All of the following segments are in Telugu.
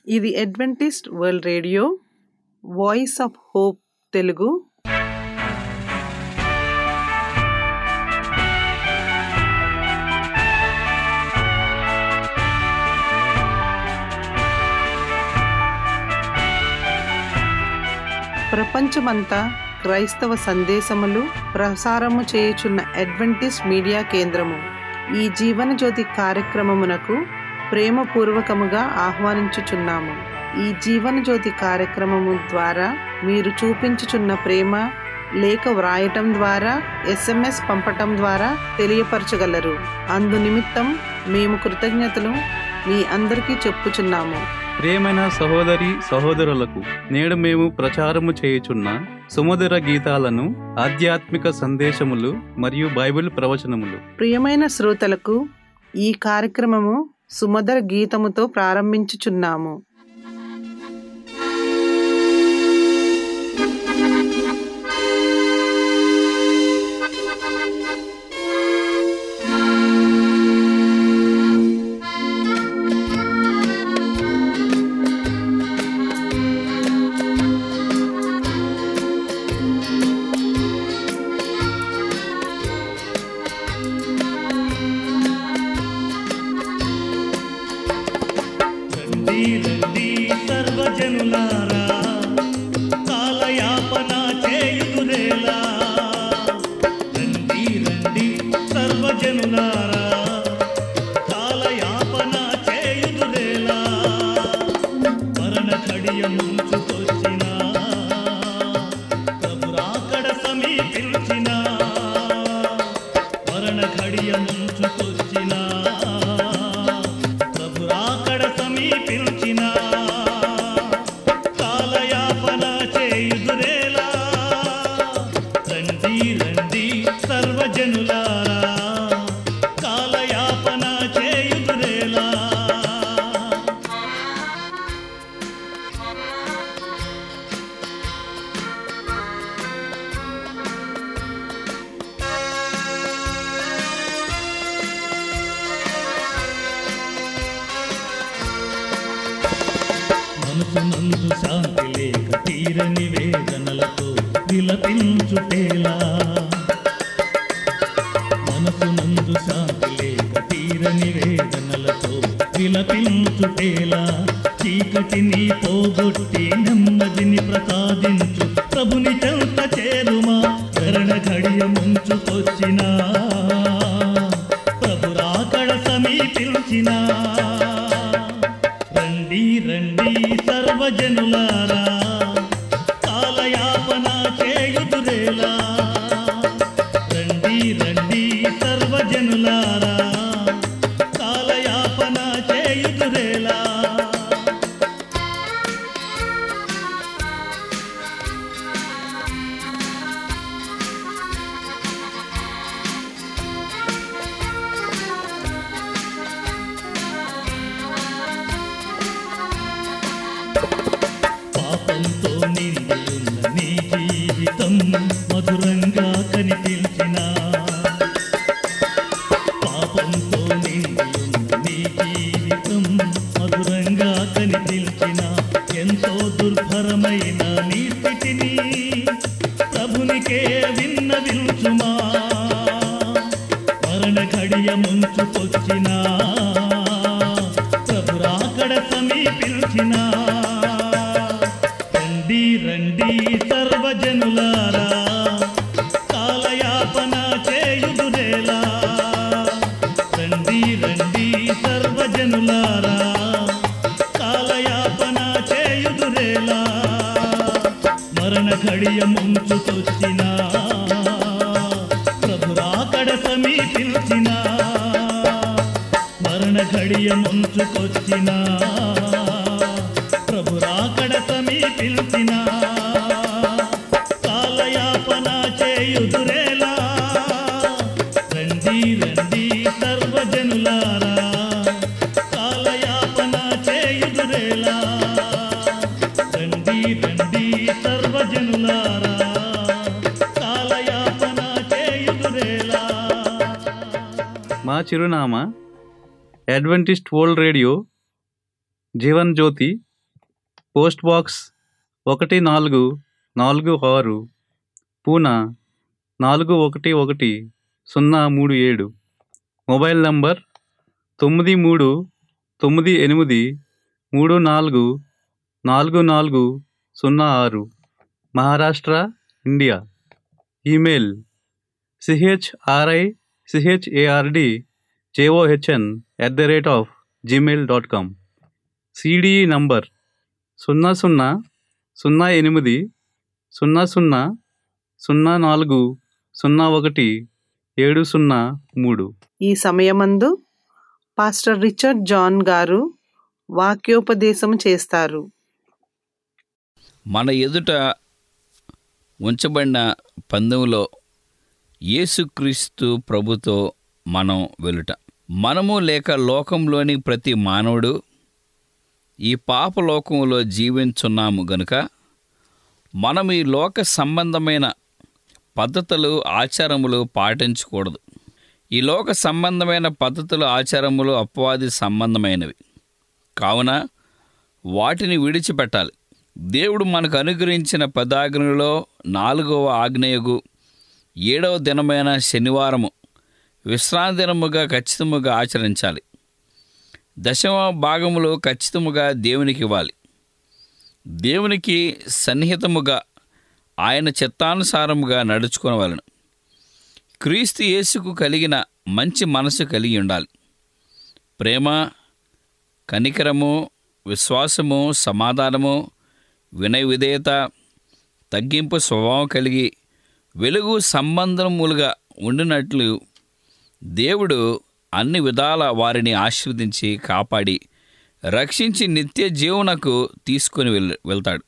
ఇది Adventist world radio voice of hope Telugu ప్రపంచమంతా క్రైస్తవ సందేశములు ప్రసారము చేయుచున్న అడ్వెంటిస్ట్ మీడియా కేంద్రము ఈ జీవన జ్యోతి కార్యక్రమమునకు ప్రేమపూర్వకముగా ఆహ్వానించుచున్నాము ఈ జీవన జ్యోతి కార్యక్రమము ద్వారా మీరు చూపించుచున్న ప్రేమ లేఖ వ్రాయటం ద్వారా ఎస్ఎంఎస్ పంపటం ద్వారా తెలియపరచగలరు అందు నిమిత్తం మేము కృతజ్ఞతలు మీ అందరికీ చెప్పుచున్నాము ప్రియమైన సహోదరి సహోదరులకు నేడు మేము ప్రచారము చేయుచున్న సుమధుర గీతాలను ఆధ్యాత్మిక సందేశములు మరియు బైబిల్ ప్రవచనములు ప్రియమైన శ్రోతలకు ఈ కార్యక్రమము సుమధుర గీతముతో ప్రారంభించుచున్నాము రండి రండి సర్వజనులారా కాలయాపన చేయుదురేలా రండి రండి సర్వజనులారా కాలయాపన చేయుదురేలా మరణ ఘడియ ముంచుకొచ్చిన ప్రభురాకడ సమీపించిన మరణ ఘడియ ముంచుకొచ్చిన ప్రభురాకడ సమీపించిన కాలయాపన చేయుదురేలా రండి రండి సర్వజనులారా కాలయాపన చేయుదురేలా మనసునందు శాంతి లేక తీరని వేదనలతో విలపించుటేలా మనసునందు శాంతి లేక తీరని వేదనలతో విలపించుటేలా చీకటిని పోగొట్టి నెమ్మదిని ప్రసాదించు ప్రభుని చెంత చేరుమా కరణ ఘడియ ముంచుకొచ్చినా ప్రభురాకడ సమీపించినా రండి రండి సర్వజనులారా కాలయాపన చేయుదురేలా రండి రండి సర్వజనులారా కాలయాపన చేయుదురేలా పాపంతో నిండి ఉన్న నీ జీవితం మధురంగా కనిపించిన పాపంతో నిండి ఉన్న నీ జీవితం మధురంగా కనిపించిన ఎంతో దుర్భరమైన నీ స్థితిని ప్రభునికే విన్నవించుమా మరణ ఘడియ ముంచుకొచ్చినా ప్రభురాకడ సమీపించినా రండి రండి సర్వజనులారా కాలయాపన చేయుదురేలా రండి రండి సర్వజనులారా కాలయాపన చేయుదురేలా మరణ ఘడియ ముంచుకొచ్చినా ప్రభురాకడ సమీపించినా మరణ ఘడియ ముంచుకొచ్చినా ప్రభురాకడ సమీపించినా కాలయాపన చేయుదురేలా రండి రండి సర్వజనులారా కాలయాపన చేయుదురేలా రండి రండి సర్వజనులారా కాలయాపన చేయుదురేలా మా చిరునామా Adventist world radio Jeevan Jyothi post box ఒకటి నాలుగు నాలుగు ఆరు పూనా నాలుగు ఒకటి ఒకటి సున్నా మూడు ఏడు మొబైల్ నంబర్ తొమ్మిది మూడు తొమ్మిది ఎనిమిది మూడు నాలుగు నాలుగు నాలుగు సున్నా ఆరు Maharashtra India email C H R I C H A R D J O H N at the rate of Gmail dot com C D E number సున్నా సున్నా సున్నా ఎనిమిది సున్నా సున్నా సున్నా నాలుగు సున్నా ఒకటి ఏడు సున్నా మూడు ఈ సమయమందు పాస్టర్ రిచర్డ్ జాన్ గారు వాక్యోపదేశం చేస్తారు మన ఎదుట ఉంచబడిన పందెంలో యేసుక్రీస్తు ప్రభుతో మనం వెలుట మనము లేక లోకంలోని ప్రతి మానవుడు ఈ పాప లోకంలో జీవించున్నాము గనుక మనం ఈ లోక సంబంధమైన పద్ధతులు ఆచారములు పాటించకూడదు ఈ లోక సంబంధమైన పద్ధతులు ఆచారములు అపవాది సంబంధమైనవి కావున వాటిని విడిచిపెట్టాలి దేవుడు మనకు అనుగ్రహించిన పదాజ్ఞలో నాలుగవ ఆజ్ఞయగు ఏడవ దినమైన శనివారము విశ్రాంతి దినముగా ఖచ్చితముగా ఆచరించాలి దశమ భాగములు ఖచ్చితముగా దేవునికి ఇవ్వాలి దేవునికి సన్నిహితముగా ఆయన చిత్తానుసారముగా నడుచుకునవలను క్రీస్తు యేసుకు కలిగిన మంచి మనసు కలిగి ఉండాలి ప్రేమ కనికరము విశ్వాసము సమాధానము వినయ విధేయత తగ్గింపు స్వభావం కలిగి వెలుగు సంబంధములుగా ఉండినట్లు దేవుడు అన్ని విధాల వారిని ఆశీర్వదించి కాపాడి రక్షించి నిత్య జీవనకు తీసుకొని వెళ్ వెళ్తాడు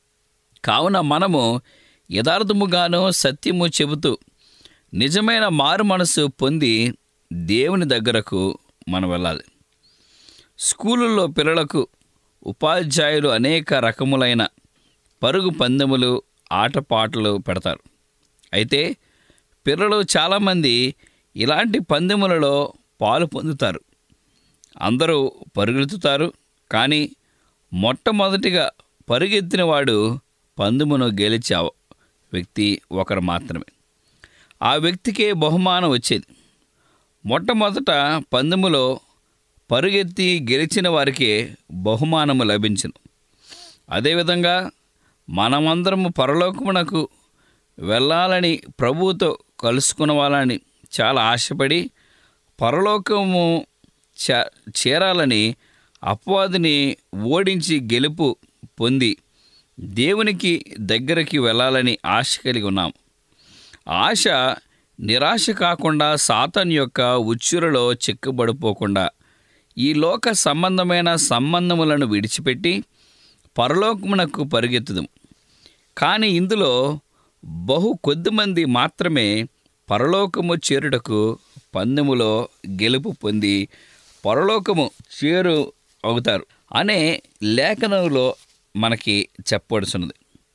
కావున మనము యథార్థముగాను సత్యము చెబుతూ నిజమైన మారు మనసు పొంది దేవుని దగ్గరకు మనం వెళ్ళాలి స్కూళ్ళల్లో పిల్లలకు ఉపాధ్యాయులు అనేక రకములైన పరుగు పందెములు ఆటపాటలు పెడతారు అయితే పిల్లలు చాలామంది ఇలాంటి పందెములలో పాలు పొందుతారు అందరూ పరుగెత్తుతారు కానీ మొట్టమొదటిగా పరుగెత్తిన వాడు పందెమును గెలిచే వ్యక్తి ఒకరు మాత్రమే ఆ వ్యక్తికే బహుమానం వచ్చేది మొట్టమొదట పందెములో పరుగెత్తి గెలిచిన వారికే బహుమానము లభించును అదేవిధంగా మనమందరము పరలోకమునకు వెళ్ళాలని ప్రభువుతో కలుసుకునవాలని చాలా ఆశపడి పరలోకము చ- చేరాలని అపవాదిని ఓడించి గెలుపు పొంది దేవునికి దగ్గరికి వెళ్ళాలని ఆశ కలిగి ఉన్నాం ఆశ నిరాశ కాకుండా సాతన్ యొక్క ఉచ్చురలో చిక్కుబడిపోకుండా ఈ లోక సంబంధమైన సంబంధములను విడిచిపెట్టి పరలోకమునకు పరిగెత్తుదాం కానీ ఇందులో బహు కొద్దిమంది మాత్రమే పరలోకము చేరుటకు పందెములో గెలుపు పొంది పరలోకము చేరు అవుతారు అనే లేఖనంలో మనకి చెప్పబడుచున్నది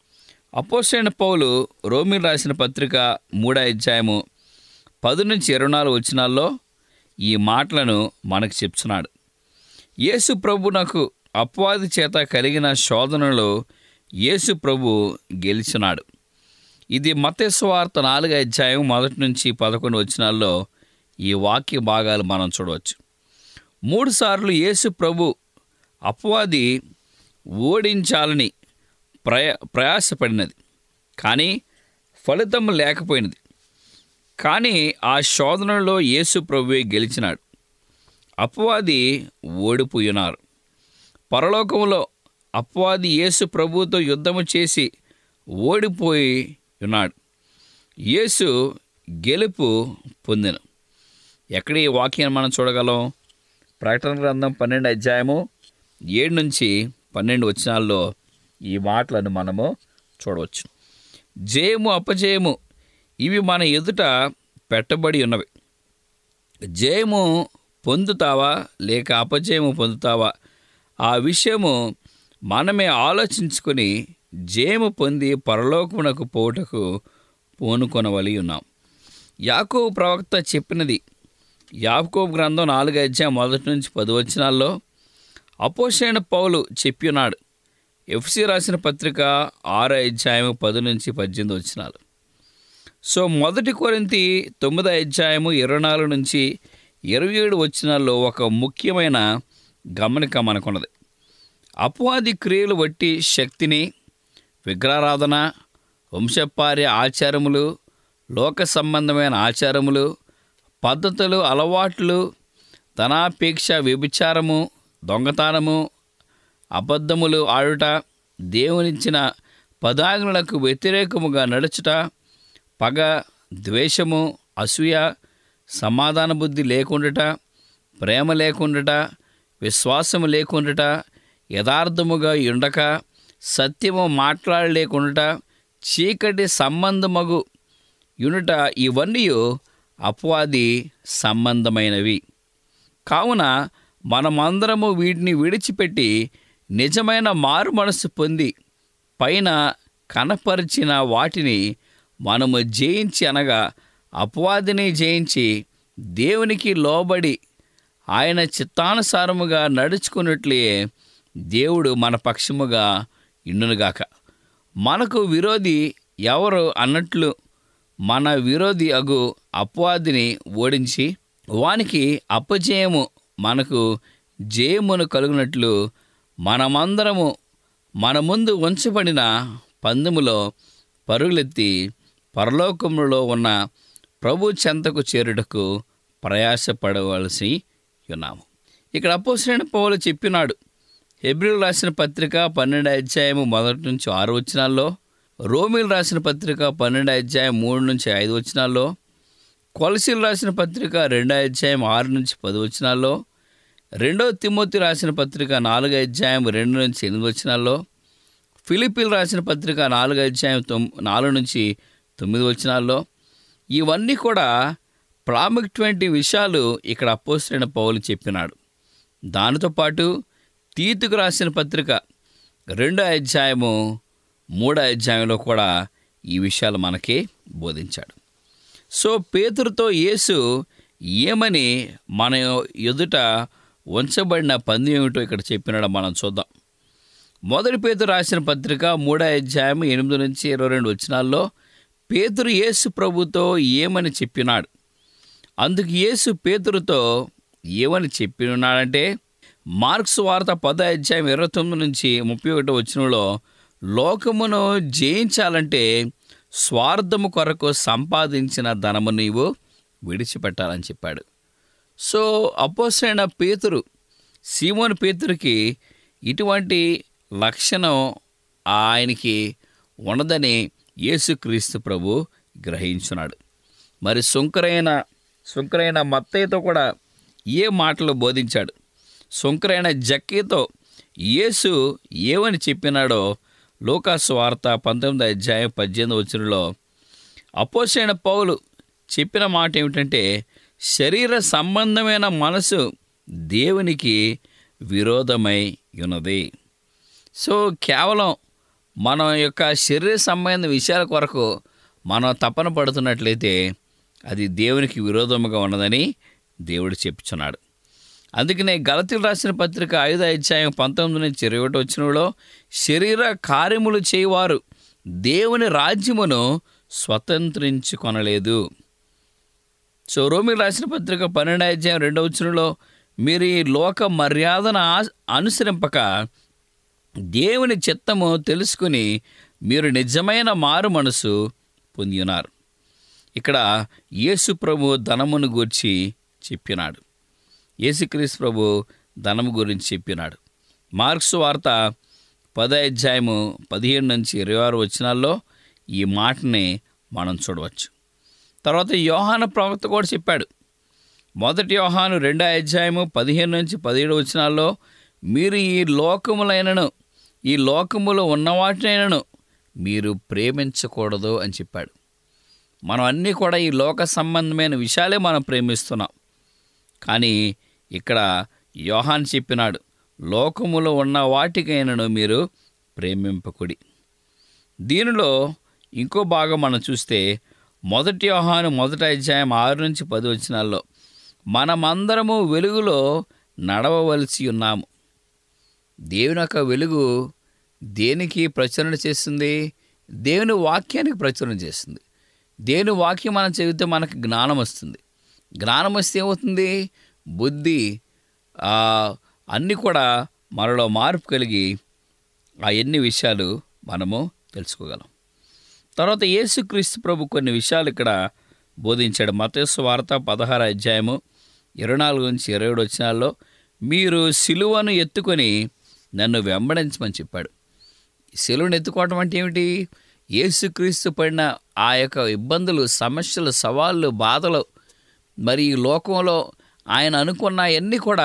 అపోసైన పౌలు రోమిల్ రాసిన పత్రిక మూడో అధ్యాయము పది నుంచి ఇరవై నాలుగు వచనాల్లో ఈ మాటలను మనకు చెప్తున్నాడు యేసు ప్రభునకు అపవాది చేత కలిగిన శోధనలో యేసు ప్రభు గెలిచినాడు ఇది మతేశ్వార్త నాలుగు అధ్యాయం మొదటి నుంచి పదకొండు వచనాల్లో ఈ వాక్య భాగాలు మనం చూడవచ్చు మూడుసార్లు యేసు ప్రభు అపవాది ఓడించాలని ప్రయ ప్రయాసపడినది కానీ ఫలితం లేకపోయినది కానీ ఆ శోధనలో యేసు ప్రభువే గెలిచినాడు అపవాది ఓడిపోయినారు పరలోకములో అపవాది యేసు ప్రభువుతో యుద్ధము చేసి ఓడిపోయి ఉన్నాడు యేసు గెలుపు పొందిన ఎక్కడ ఈ వాక్యాన్ని మనం చూడగలం ప్రకటన గ్రంథం పన్నెండు అధ్యాయము ఏడు నుంచి పన్నెండు వచనాల్లో ఈ మాటలను మనము చూడవచ్చు జయము అపజయము ఇవి మన ఎదుట పెట్టబడి ఉన్నవి జయము పొందుతావా లేక అపజయము పొందుతావా ఆ విషయము మనమే ఆలోచించుకొని జయము పొంది పరలోకమునకు పోవుటకు పూనుకొనవలి ఉన్నాం యాకోబు ప్రవక్త చెప్పినది యాకోబు గ్రంథం నాలుగు అధ్యాయం మొదటి నుంచి పది వచనాల్లో అపోషైన పౌలు చెప్పినాడు ఎఫ్సి రాసిన పత్రిక ఆరో అధ్యాయం పది నుంచి పద్దెనిమిది వచ్చినాలు సో మొదటి కొరింతి తొమ్మిదో అధ్యాయము ఇరవై నాలుగు నుంచి ఇరవై ఏడు వచ్చినాల్లో ఒక ముఖ్యమైన గమనిక మనకున్నది అపవాది క్రియలు బట్టి శక్తిని విగ్రహారాధన వంశపార్య ఆచారములు లోక సంబంధమైన ఆచారములు పద్ధతులు అలవాట్లు ధనాపేక్ష వ్యభిచారము దొంగతనము అబద్ధములు ఆడుట దేవునిచ్చిన పదాజ్ఞలకు వ్యతిరేకముగా నడుచుట పగ ద్వేషము అసూయ సమాధాన బుద్ధి లేకుండుట ప్రేమ లేకుండుట విశ్వాసము లేకుండుట యథార్థముగా ఉండక సత్యము మాట్లాడలేకుండుట చీకటి సంబంధమగు యునుట ఇవన్నీ అపవాది సంబంధమైనవి కావున మనమందరము వీటిని విడిచిపెట్టి నిజమైన మారు మనసు పొంది పైన కనపరిచిన వాటిని మనము జయించి అనగా అపవాదిని జయించి దేవునికి లోబడి ఆయన చిత్తానుసారముగా నడుచుకున్నట్లే దేవుడు మన పక్షముగా ఇండునుగాక మనకు విరోధి ఎవరు అన్నట్లు మన విరోధి అగు అపవాదిని ఓడించి వానికి అపజయము మనకు జయమును కలుగునట్లు మనమందరము మన ముందు ఉంచబడిన పందెములో పరుగులెత్తి పరలోకములో ఉన్న ప్రభు చెంతకు చేరుటకు ప్రయాసపడవలసి ఉన్నాము ఇక్కడ అపోసరైన పౌలు చెప్పినాడు హెబ్రిల్ రాసిన పత్రిక పన్నెండు అధ్యాయము మొదటి నుంచి ఆరు వచనాల్లో రోమిల్ రాసిన పత్రిక పన్నెండు అధ్యాయం మూడు నుంచి ఐదు వచనాల్లో కొలసీలు రాసిన పత్రిక రెండో అధ్యాయం ఆరు నుంచి పది వచనాల్లో రెండో తిమ్మోతి రాసిన పత్రిక నాలుగో అధ్యాయం రెండు నుంచి ఎనిమిది వచనాల్లో ఫిలిపిల్ రాసిన పత్రిక నాలుగో అధ్యాయం తొమ్ నాలుగు నుంచి తొమ్మిది వచనాల్లో ఇవన్నీ కూడా ప్రాముఖ్యమైన విషయాలు ఇక్కడ అపోసరైన పౌలు చెప్పినాడు దానితో పాటు తీతుకు రాసిన పత్రిక రెండో అధ్యాయము మూడో అధ్యాయంలో కూడా ఈ విషయాలు మనకి బోధించాడు సో పేతురుతో యేసు ఏమని మన ఎదుట ఉంచబడిన పందెం ఏమిటో ఇక్కడ చెప్పినాడో మనం చూద్దాం మొదటి పేతురు రాసిన పత్రిక మూడో అధ్యాయం ఎనిమిది నుంచి ఇరవై రెండు వచనాల్లో పేతురు యేసు ప్రభుతో ఏమని చెప్పినాడు అందుకు యేసు పేతురుతో ఏమని చెప్పి ఉన్నాడంటే మార్క్స్ వార్త పద అధ్యాయం ఇరవై తొమ్మిది నుంచి ముప్పై ఒకటో వచ్చినలో లోకమును జయించాలంటే స్వార్థము కొరకు సంపాదించిన ధనము నీవు విడిచిపెట్టాలని చెప్పాడు సో అపోసైన పేతురు సీమోని పేతురికి ఇటువంటి లక్షణం ఆయనకి ఉన్నదని యేసుక్రీస్తు ప్రభు గ్రహించున్నాడు మరి సుంకరైన సుంకరైన మత్తయ్యతో కూడా ఏ మాటలు బోధించాడు సుంకరైన జక్కీతో యేసు ఏమని చెప్పినాడో లోకాసు వార్త పంతొమ్మిది అధ్యాయం పద్దెనిమిది వచ్చినలో అపోసైన పౌలు చెప్పిన మాట ఏమిటంటే శరీర సంబంధమైన మనసు దేవునికి విరోధమై ఉన్నది సో కేవలం మన యొక్క శరీర సంబంధ విషయాల కొరకు మనం తపన పడుతున్నట్లయితే అది దేవునికి విరోధముగా ఉన్నదని దేవుడు చెప్పుచున్నాడు అందుకనే గలతీలు రాసిన పత్రిక ఐదో అధ్యాయం పంతొమ్మిది నుంచి ఇరవై ఒకటి వచ్చినలో శరీర కార్యములు చేయవారు దేవుని రాజ్యమును స్వతంత్రించుకొనలేదు సో రోమిలు రాసిన పత్రిక పన్నెండు అధ్యాయం రెండవ వచనంలో మీరు ఈ లోక మర్యాదను ఆ- అనుసరింపక దేవుని చిత్తము తెలుసుకుని మీరు నిజమైన మారు మనసు పొంది ఉన్నారు ఇక్కడ యేసు ప్రభు ధనమును గూర్చి చెప్పినాడు యేసుక్రీస్తు ప్రభు ధనము గురించి చెప్పినాడు మార్క్స్ వార్త పద అధ్యాయము పదిహేను నుంచి ఇరవై ఆరు వచనాల్లో ఈ మాటని మనం చూడవచ్చు తర్వాత యోహాన ప్రవక్త కూడా చెప్పాడు మొదటి యోహాను రెండో అధ్యాయము పదిహేను నుంచి పదిహేడు వచనాల్లో మీరు ఈ లోకములైనను ఈ లోకములో ఉన్న వాటినైనను మీరు ప్రేమించకూడదు అని చెప్పాడు మనం అన్నీ కూడా ఈ లోక సంబంధమైన విషయాలే మనం ప్రేమిస్తున్నాం కానీ ఇక్కడ యోహాన్ చెప్పినాడు లోకములో ఉన్న వాటికైనను మీరు ప్రేమింపకుడి దీనిలో ఇంకో భాగం మనం చూస్తే మొదటి యోహాను మొదటి అధ్యాయం ఆరు నుంచి పది వచనాల్లో మనమందరము వెలుగులో నడవవలసి ఉన్నాము దేవుని యొక్క వెలుగు దేనికి ప్రచురణ చేస్తుంది దేవుని వాక్యానికి ప్రచురణ చేస్తుంది దేవుని వాక్యం మనం చదివితే మనకు జ్ఞానం వస్తుంది జ్ఞానం వస్తే ఏమవుతుంది బుద్ధి ఆ, అన్నీ కూడా మనలో మార్పు కలిగి ఆ ఎన్ని విషయాలు మనము తెలుసుకోగలం తర్వాత యేసుక్రీస్తు ప్రభు కొన్ని విషయాలు ఇక్కడ బోధించాడు మతేసు వార్త పదహారు అధ్యాయము ఇరవై నాలుగు నుంచి ఇరవై ఏడు వచ్చినాల్లో మీరు సిలువను ఎత్తుకొని నన్ను వెంబడించమని చెప్పాడు సిలువను ఎత్తుకోవటం అంటే ఏమిటి యేసుక్రీస్తు పడిన ఆ యొక్క ఇబ్బందులు సమస్యలు సవాళ్ళు బాధలు మరి ఈ లోకంలో ఆయన అనుకున్న అన్నీ కూడా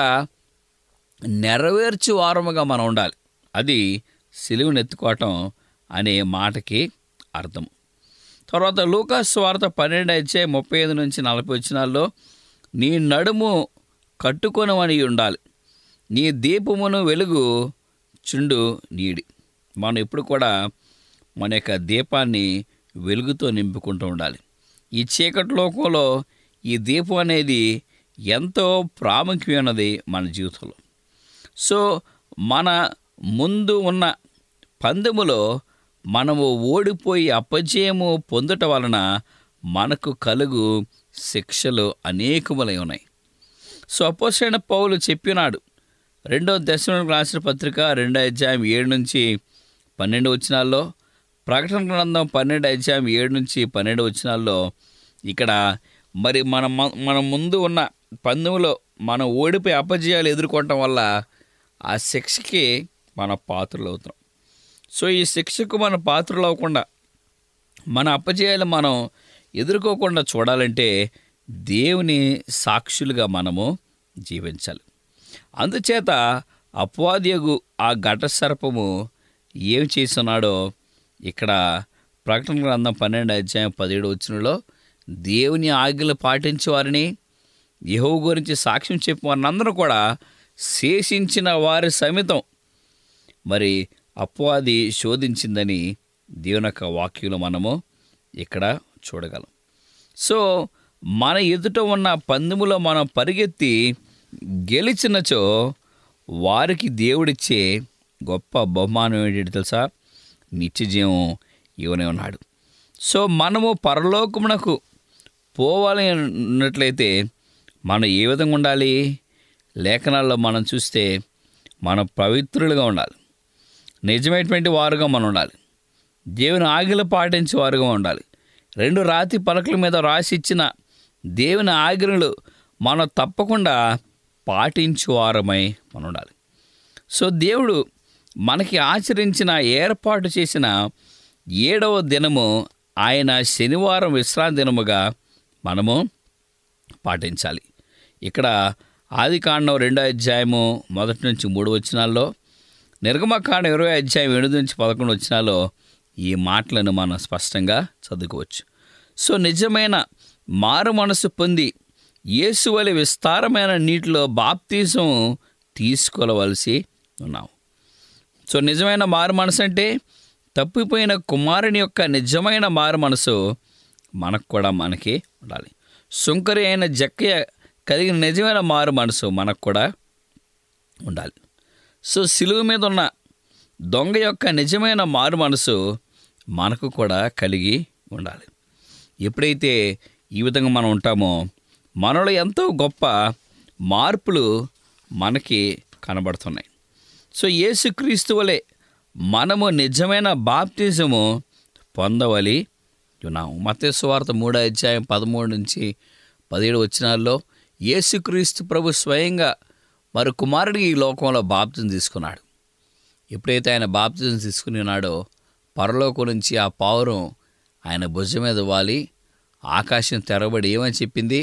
నెరవేర్చు వారముగా మనం ఉండాలి అది సిలువను ఎత్తుకోవటం అనే మాటకి అర్థం తర్వాత లూకాస్ వార్త పన్నెండు వచ్చే ముప్పై ఐదు నుంచి నలభై వచ్చినాల్లో నీ నడుము కట్టుకొనమని ఉండాలి నీ దీపమును వెలుగు చుండు నీడి మనం ఎప్పుడు కూడా మన యొక్క దీపాన్ని వెలుగుతో నింపుకుంటూ ఉండాలి ఈ చీకటి లోకంలో ఈ దీపం అనేది ఎంతో ప్రాముఖ్యమైనది మన జీవితంలో సో మన ముందు ఉన్న పందెములో మనము ఓడిపోయి అపజయము పొందుట వలన మనకు కలుగు శిక్షలు అనేకములై ఉన్నాయి సో అపోసైన పౌలు చెప్పినాడు రెండో దశలోకి రాసిన పత్రిక రెండో అధ్యాయం ఏడు నుంచి పన్నెండు వచనాల్లో ప్రకటన గ్రంథం పన్నెండు అధ్యాయం ఏడు నుంచి పన్నెండు వచనాల్లో ఇక్కడ మరి మన మ- మన ముందు ఉన్న పందెంలో మనం ఓడిపోయి అపజయాలు ఎదుర్కోవటం వల్ల ఆ శిక్షకి మన పాత్రలు అవుతున్నాం సో ఈ శిక్షకు మన పాత్రలు అవ్వకుండా మన అపజయాలు మనం ఎదుర్కోకుండా చూడాలంటే దేవుని సాక్షులుగా మనము జీవించాలి అందుచేత అపవాద్యగు ఆ ఘట సర్పము ఏం చేస్తున్నాడో ఇక్కడ ప్రకటన గ్రంథం పన్నెండు అధ్యాయం పదిహేడు వచ్చినలో దేవుని ఆజ్ఞలు పాటించే వారిని యహో గురించి సాక్ష్యం చెప్పి వారినందరూ కూడా శేషించిన వారి సమితం మరి అపవాది శోధించిందని దేవుని యొక్క వాక్యంలో మనము ఇక్కడ చూడగలం సో మన ఎదుట ఉన్న పందెములో మనం పరిగెత్తి గెలిచినచో వారికి దేవుడిచ్చే గొప్ప బహుమానం ఏంటి తెలుసా నిత్యజీవం ఇవనే ఉన్నాడు సో మనము పరలోకమునకు పోవాలి అన్నట్లయితే మనం ఏ విధంగా ఉండాలి లేఖనాల్లో మనం చూస్తే మనం పవిత్రులుగా ఉండాలి నిజమైనటువంటి వారుగా మనం ఉండాలి దేవుని ఆజ్ఞలు పాటించే వారుగా ఉండాలి రెండు రాతి పలకల మీద రాసి ఇచ్చిన దేవుని ఆజ్ఞలు మనం తప్పకుండా పాటించువారమై మనం ఉండాలి సో దేవుడు మనకి ఆచరించిన ఏర్పాటు చేసిన ఏడవ దినము ఆయన శనివారం విశ్రాంతి దినముగా మనము పాటించాలి ఇక్కడ ఆది కాండం రెండో అధ్యాయము మొదటి నుంచి మూడు వచనాల్లో నిర్గమకాండం ఇరవై అధ్యాయం ఎనిమిది నుంచి పదకొండు వచనాల్లో ఈ మాటలను మనం స్పష్టంగా చదువుకోవచ్చు సో నిజమైన మారు మనసు పొంది యేసు వలె విస్తారమైన నీటిలో బాప్తీసం తీసుకోవలసి ఉన్నాం సో నిజమైన మారు మనసు అంటే తప్పిపోయిన కుమారుని యొక్క నిజమైన మారు మనసు మనకు కూడా మనకి ఉండాలి సుంకరి అయిన జక్కయ్య కలిగిన నిజమైన మారు మనసు మనకు కూడా ఉండాలి సో సిలువ మీద ఉన్న దొంగ యొక్క నిజమైన మారు మనసు మనకు కూడా కలిగి ఉండాలి ఎప్పుడైతే ఈ విధంగా మనం ఉంటామో మనలో ఎంతో గొప్ప మార్పులు మనకి కనబడుతున్నాయి సో యేసుక్రీస్తు వలె మనము నిజమైన బాప్తిజము పొందవలి ఉన్నాము మత్స్సు వార్త మూడో అధ్యాయం పదమూడు నుంచి పదిహేడు వచ్చినాల్లో యేసుక్రీస్తు ప్రభు స్వయంగా మరి కుమారుడికి ఈ లోకంలో బాప్తిజం తీసుకున్నాడు ఎప్పుడైతే ఆయన బాప్తిజం తీసుకుని ఉన్నాడో పరలోకం నుంచి ఆ పావురం ఆయన భుజం మీద వాలి ఆకాశం తెరబడి ఏమని చెప్పింది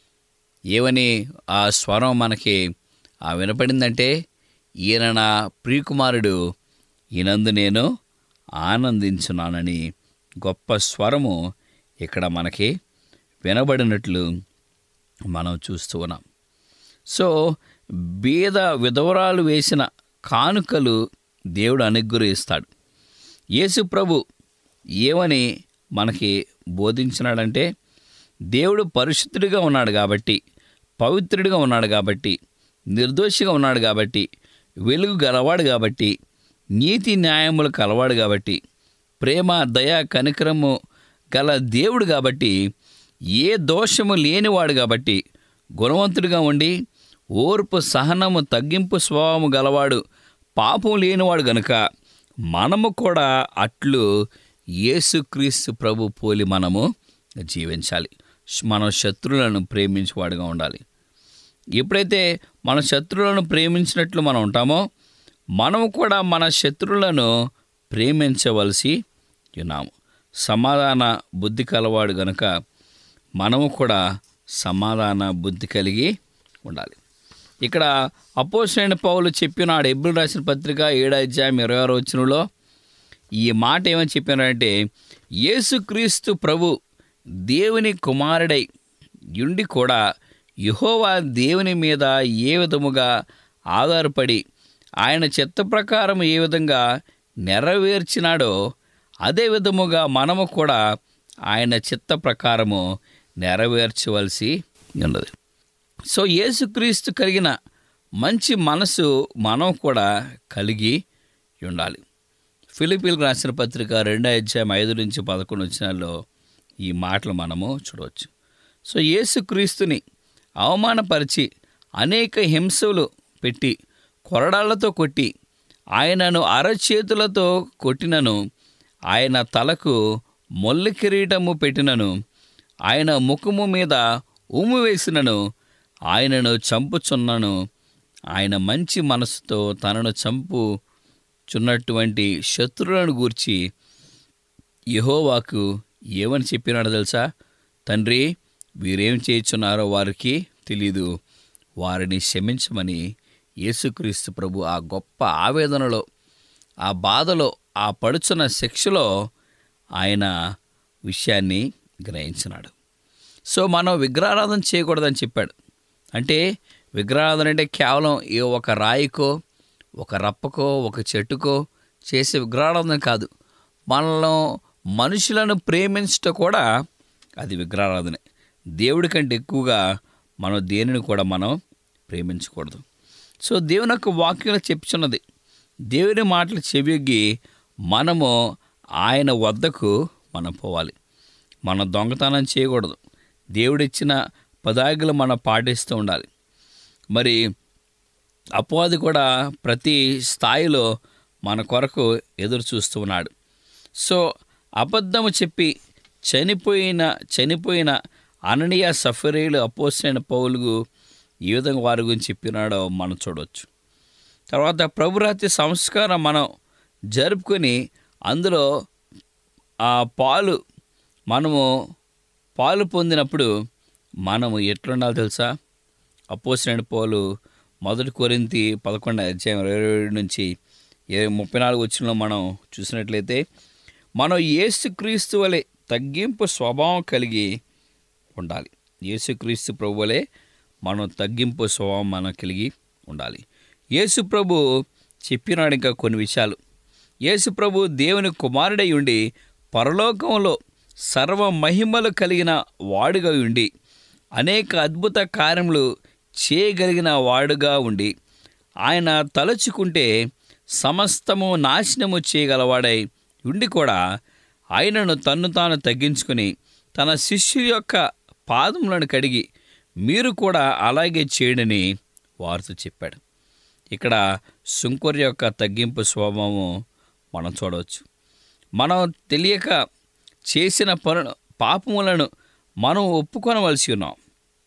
ఏమని ఆ స్వరం మనకి ఆ వినపడిందంటే ఈయన నా ప్రియకుమారుడు ఈనందు నేను ఆనందించున్నానని గొప్ప స్వరము ఇక్కడ మనకి వినబడినట్లు మనం చూస్తూ ఉన్నాం సో బీద విధవరాలు వేసిన కానుకలు దేవుడు అనుగ్రహిస్తాడు యేసు ప్రభు ఏమని మనకి బోధించినాడంటే దేవుడు పరిశుద్ధుడిగా ఉన్నాడు కాబట్టి పవిత్రుడిగా ఉన్నాడు కాబట్టి నిర్దోషిగా ఉన్నాడు కాబట్టి వెలుగు గలవాడు కాబట్టి నీతి న్యాయములు కలవాడు కాబట్టి ప్రేమ దయ కనికరము గల దేవుడు కాబట్టి ఏ దోషము లేనివాడు కాబట్టి గుణవంతుడిగా ఉండి ఓర్పు సహనము తగ్గింపు స్వభావము గలవాడు పాపం లేనివాడు గనుక మనము కూడా అట్లు యేసుక్రీస్తు ప్రభు పోలి మనము జీవించాలి మనం శత్రువులను ప్రేమించేవాడుగా ఉండాలి ఎప్పుడైతే మన శత్రువులను ప్రేమించినట్లు మనం ఉంటామో మనము కూడా మన శత్రువులను ప్రేమించవలసి ఉన్నాము సమాధాన బుద్ధి కలవాడు గనుక మనము కూడా సమాధాన బుద్ధి కలిగి ఉండాలి ఇక్కడ అపోసైన పౌలు చెప్పినాడు ఎబ్రిల్ రాసిన పత్రిక ఏడు అధ్యాయం ఇరవై ఆరో వచ్చినలో ఈ మాట ఏమని చెప్పినారంటే యేసుక్రీస్తు ప్రభు దేవుని కుమారుడై యుండి కూడా యెహోవా దేవుని మీద ఏ విధముగా ఆధారపడి ఆయన చిత్త ప్రకారం ఏ విధంగా నెరవేర్చినాడో అదే విధముగా మనము కూడా ఆయన చిత్త ప్రకారము నెరవేర్చవలసి ఉన్నది సో యేసుక్రీస్తు కలిగిన మంచి మనసు మనం కూడా కలిగి ఉండాలి ఫిలిపిల్ రాసిన పత్రిక రెండో అధ్యాయం ఐదు నుంచి పదకొండు వచ్చినాల్లో ఈ మాటలు మనము చూడవచ్చు సో యేసుక్రీస్తుని అవమానపరిచి అనేక హింసలు పెట్టి కొరడాలతో కొట్టి ఆయనను అరచేతులతో కొట్టినను ఆయన తలకు మొల్లి కిరీటము పెట్టినను ఆయన ముఖము మీద ఉమ్ము వేసినను ఆయనను చంపుచున్నను ఆయన మంచి మనసుతో తనను చంపుచున్నటువంటి శత్రువులను గూర్చి యెహోవాకు ఏమని చెప్పినాడో తెలుసా తండ్రి వీరేం చేయుచున్నారో వారికి తెలీదు వారిని క్షమించమని యేసుక్రీస్తు ప్రభు ఆ గొప్ప ఆవేదనలో ఆ బాధలో ఆ పడుచున్న శిక్షలో ఆయన విషయాన్ని గ్రహించినాడు సో మనం విగ్రహారాధన చేయకూడదని చెప్పాడు అంటే విగ్రహారాధన అంటే కేవలం ఏ ఒక రాయికో ఒక రప్పకో ఒక చెట్టుకో చేసే విగ్రహారాధన కాదు మనలో మనుషులను ప్రేమించట కూడా అది విగ్రహారాధనే దేవుడి కంటే ఎక్కువగా మనం దేనిని కూడా మనం ప్రేమించకూడదు సో దేవుని యొక్క వాక్యంలో చెప్పుచున్నది దేవుని మాటలు చెవియొగ్గి మనము ఆయన వద్దకు మనం పోవాలి మనం దొంగతనం చేయకూడదు దేవుడిచ్చిన పదాగులు మనం పాటిస్తూ ఉండాలి మరి అపవాది కూడా ప్రతి స్థాయిలో మన కొరకు ఎదురు చూస్తూ ఉన్నాడు సో అబద్ధము చెప్పి చనిపోయిన చనిపోయిన అననీయ సఫరీలు అపోసైన పౌలుగు ఈ విధంగా వారి గురించి చెప్పినాడో మనం చూడవచ్చు తర్వాత ప్రభురాత్రి సంస్కారం మనం జరుపుకొని అందులో ఆ పాలు మనము పాలు పొందినప్పుడు మనము ఎట్లుండాలో తెలుసా అపోసిన పౌలు మొదటి కొరింతి పదకొండు అధ్యాయం ఇరవై ఏడు నుంచి ఇరవై ముప్పై నాలుగు వచ్చిన మనం చూసినట్లయితే మనం యేసుక్రీస్తు వలె తగ్గింపు స్వభావం కలిగి ఉండాలి యేసుక్రీస్తు ప్రభు వలె మనం తగ్గింపు స్వభావం మనం కలిగి ఉండాలి యేసు ప్రభు చెప్పినాడు ఇంకా కొన్ని విషయాలు యేసు ప్రభు దేవుని కుమారుడై ఉండి పరలోకంలో సర్వ మహిమలు కలిగిన వాడుగా ఉండి అనేక అద్భుత కార్యములు చేయగలిగిన వాడుగా ఉండి ఆయన తలచుకుంటే సమస్తము నాశనము చేయగలవాడై ఉండి కూడా ఆయనను తన్ను తాను తగ్గించుకుని తన శిష్యుల యొక్క పాదములను కడిగి మీరు కూడా అలాగే చేయడని వారితో చెప్పాడు ఇక్కడ శుంకర్ యొక్క తగ్గింపు స్వభావము మనం చూడవచ్చు మనం తెలియక చేసిన పనులు పాపములను మనం ఒప్పుకొనవలసి ఉన్నాం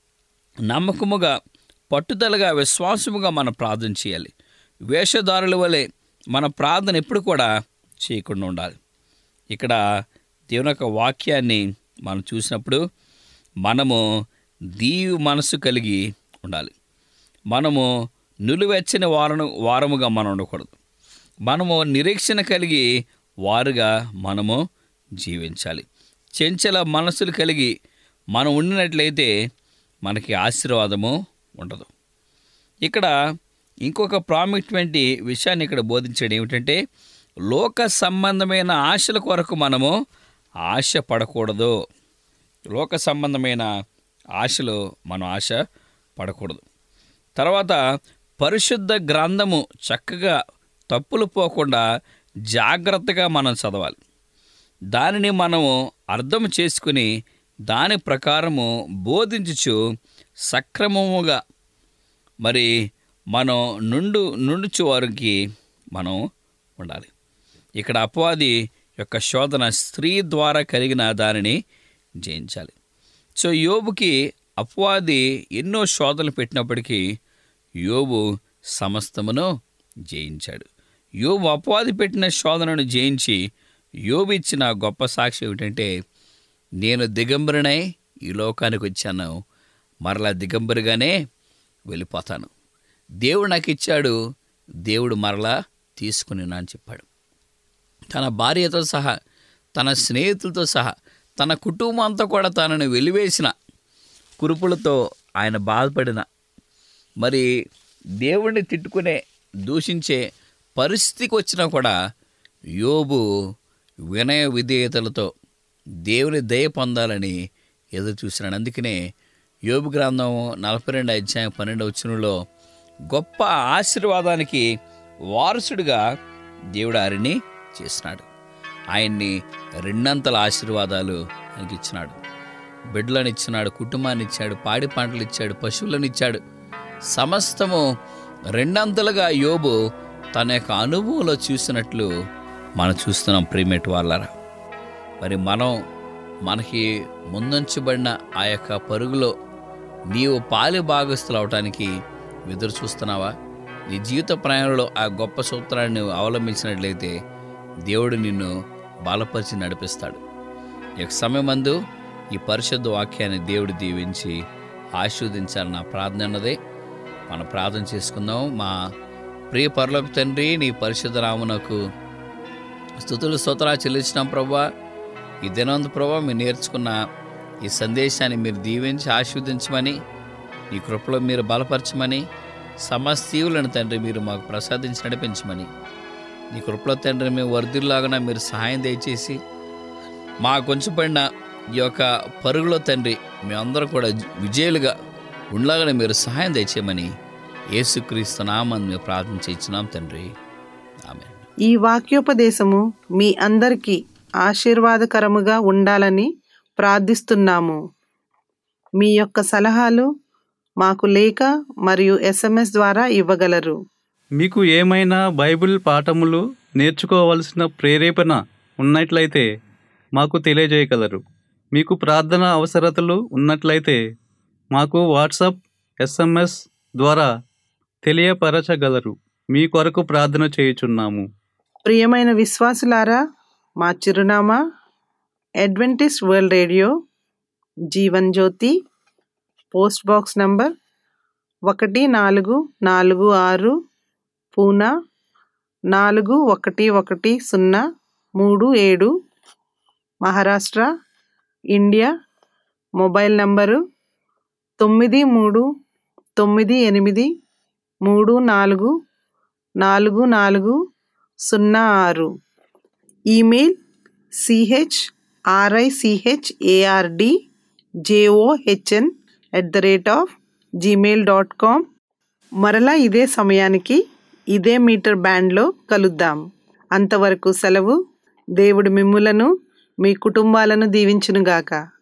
నమ్మకముగా పట్టుదలగా విశ్వాసముగా మనం ప్రార్థన చేయాలి వేషధారుల వలె మన ప్రార్థన ఎప్పుడు కూడా చేయకుండా ఉండాలి ఇక్కడ దేవుని యొక్క వాక్యాన్ని మనం చూసినప్పుడు మనము దీవు మనసు కలిగి ఉండాలి మనము నిలువెచ్చని వారను వారముగా మనం ఉండకూడదు మనము నిరీక్షణ కలిగి వారుగా మనము జీవించాలి చెంచల మనసులు కలిగి మనం ఉండినట్లయితే మనకి ఆశీర్వాదము ఉండదు ఇక్కడ ఇంకొక ప్రాముఖ్యమైన విషయాన్ని ఇక్కడ బోధించడం ఏమిటంటే లోక సంబంధమైన ఆశల కొరకు మనము ఆశ పడకూడదు లోక సంబంధమైన ఆశలు మనం ఆశ పడకూడదు తర్వాత పరిశుద్ధ గ్రంథము చక్కగా తప్పులు పోకుండా జాగ్రత్తగా మనం చదవాలి దానిని మనము అర్థం చేసుకుని దాని ప్రకారము బోధించుచు సక్రమముగా మరి మనం నుండు నుండుచు వారికి మనం ఉండాలి ఇక్కడ అపవాది యొక్క శోధన స్త్రీ ద్వారా కలిగిన దానిని జయించాలి సో యోబుకి అపవాది ఎన్నో శోధనలు పెట్టినప్పటికీ యోబు సమస్తమును జయించాడు యోబు అపవాది పెట్టిన శోధనను జయించి యోబు ఇచ్చిన గొప్ప సాక్షి ఏమిటంటే నేను దిగంబరినై ఈ లోకానికి వచ్చాను మరలా దిగంబరిగానే వెళ్ళిపోతాను దేవుడు నాకు ఇచ్చాడు దేవుడు మరలా తీసుకుని అని చెప్పాడు తన భార్యతో సహా తన స్నేహితులతో సహా తన కుటుంబం అంతా కూడా తనను వెలివేసిన కురుపులతో ఆయన బాధపడిన మరి దేవుణ్ణి తిట్టుకునే దూషించే పరిస్థితికి వచ్చినా కూడా యోబు వినయ విధేయతలతో దేవుని దయ పొందాలని ఎదురు చూసినాడు అందుకనే యోబు గ్రంథం నలభై రెండు అధ్యాయం పన్నెండు వచ్చినలో గొప్ప ఆశీర్వాదానికి వారసుడిగా దేవుడు ఆరిని చేసినాడు ఆయన్ని రెండంతల ఆశీర్వాదాలు ఆయనకి ఇచ్చినాడు బిడ్డలను ఇచ్చినాడు కుటుంబాన్ని ఇచ్చాడు పాడి పంటలు ఇచ్చాడు పశువులను ఇచ్చాడు సమస్తము రెండంతలుగా యోబు తన యొక్క అనుభవంలో చూసినట్లు మనం చూస్తున్నాం ప్రీమేట్ వాళ్ళరా మరి మనం మనకి ముందుంచబడిన ఆ యొక్క పరుగులో నీవు పాలి భాగస్థులు అవటానికి ఎదురు చూస్తున్నావా నీ జీవిత ప్రయాణంలో ఆ గొప్ప సూత్రాన్ని నువ్వు అవలంబించినట్లయితే దేవుడు నిన్ను బలపరిచి నడిపిస్తాడు ఈ యొక్క సమయమందు ఈ పరిశుద్ధ వాక్యాన్ని దేవుడు దీవించి ఆశీర్వదించాలని నా ప్రార్థన అన్నదే మనం ప్రార్థన చేసుకుందాం మా ప్రియ పరలోక తండ్రి నీ పరిశుద్ధ రామునకు స్థుతులు స్తోత్రా చెల్లించినాం ప్రభా ఈ దినంత ప్రభా మీరు నేర్చుకున్న ఈ సందేశాన్ని మీరు దీవించి ఆశీర్వదించమని ఈ కృపలో మీరు బలపరచమని సమస్తీవులను తండ్రి మీరు మాకు ప్రసాదించి నడిపించమని నీ కృపలో తండ్రి మేము వర్ధిల్లాగా మీరు సహాయం దయచేసి మా కొంచెంపడిన ఈ యొక్క పరుగులో తండ్రి మేమందరం కూడా విజయులుగా ఉండలాగానే మీరు సహాయం దయచేయమని యేసుక్రీస్తు నామని మేము ప్రార్థన చేయించున్నాం తండ్రి ఆమె ఈ వాక్యోపదేశము మీ అందరికీ ఆశీర్వాదకరముగా ఉండాలని ప్రార్థిస్తున్నాము మీ యొక్క సలహాలు మాకు లేఖ మరియు ఎస్ఎంఎస్ ద్వారా ఇవ్వగలరు మీకు ఏమైనా బైబిల్ పాఠములు నేర్చుకోవలసిన ప్రేరేపణ ఉన్నట్లయితే మాకు తెలియజేయగలరు మీకు ప్రార్థన అవసరతలు ఉన్నట్లయితే మాకు వాట్సాప్ ఎస్ఎంఎస్ ద్వారా తెలియపరచగలరు మీ కొరకు ప్రార్థన చేయుచున్నాము ప్రియమైన విశ్వాసులారా మా చిరునామా Adventist world radio Jeevan Jyothi post box number ఒకటి నాలుగు నాలుగు ఆరు పూనా నాలుగు ఒకటి ఒకటి సున్నా మూడు ఏడు మహారాష్ట్ర ఇండియా మొబైల్ నంబరు తొమ్మిది మూడు తొమ్మిది ఎనిమిది మూడు నాలుగు నాలుగు నాలుగు సున్నా ఆరు email C H R I C H A R D J O H N at the rate of Gmail dot com మరలా ఇదే సమయానికి ఇదే మీటర్ బ్యాండ్లో కలుద్దాం అంతవరకు సెలవు దేవుడు మిమ్ములను మీ కుటుంబాలను దీవించునుగాక